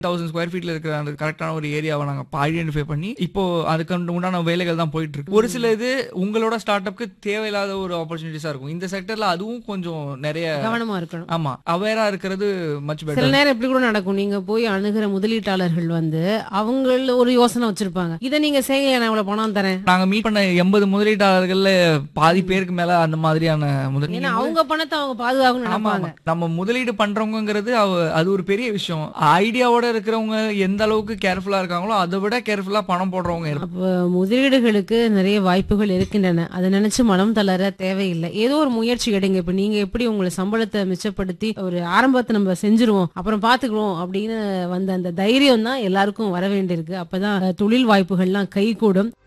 Thousand square ஃபீட்ல இருக்கிற அந்த கரெக்டான ஒரு ஏரியாவை நாங்க ஐடென்டிஃபை பண்ணி இப்போ அதுக்கு உண்டான வேலைகள் தான் போயிட்டு இருக்கு ஒரு சில இது உங்களோட ஸ்டார்ட் அப்க்கு தேவையில்லாத ஒரு ஆப்பர்ச்சுனிட்டிஸா இருக்கும் இந்த செக்டர்ல அதுவும் கொஞ்சம் நிறைய கவனமா இருக்கணும் ஆமா அவேரா இருக்கிறது மச் சில பெட்டர் நேரம் எப்படி கூட நடக்கும் நீங்க போய் அணுகிற முதலீட்டாளர்கள் வந்து அவங்க ஒரு யோசனை வச்சிருப்பாங்க இதை நீங்க செய்ய நான் இவ்வளவு பணம் தரேன் நாங்க மீட் பண்ண எண்பது முதலீட்டாளர்கள்ல பாதி பேருக்கு மேல அந்த மாதிரியான முதல் ஏன்னா அவங்க பணத்தை அவங்க பாதுகாக்கணும்னு ஆமா நினைப்பாங்க ஆமா. நம்ம முதலீடு பண்றவங்கிறது அவ- அது ஒரு பெரிய விஷயம் ஐடியாவோட இருக்கிறவங்க எந்த அளவுக்கு கேர்ஃபுல்லா இருக்காங்களோ அதை விட கேர்ஃபுல்லா பணம் போடுறவங்க இருப்பாங்க. அப்ப முதலீடுகளுக்கு நிறைய வாய்ப்புகள் இருக்கின்றன அதை நினைச்சு மனம் தளர தேவையில்லை ஏதோ ஒரு முயற்சி எடுங்க இப்ப நீங்க எப்படி உங்களை சம்பளத்தை மிச்சப்படுத்தி ஒரு ஆரம்பத்தை நம்ம செஞ்சிருவோம் அப்புறம் பாத்துக்குவோம் அப்படின்னு வந்த அந்த தைரியம் தான் எல்லாருக்கும் வர வேண்டியிருக்கு அப்பதான் அஹ், தொழில் வாய்ப்புகள்லாம் கைகூடும்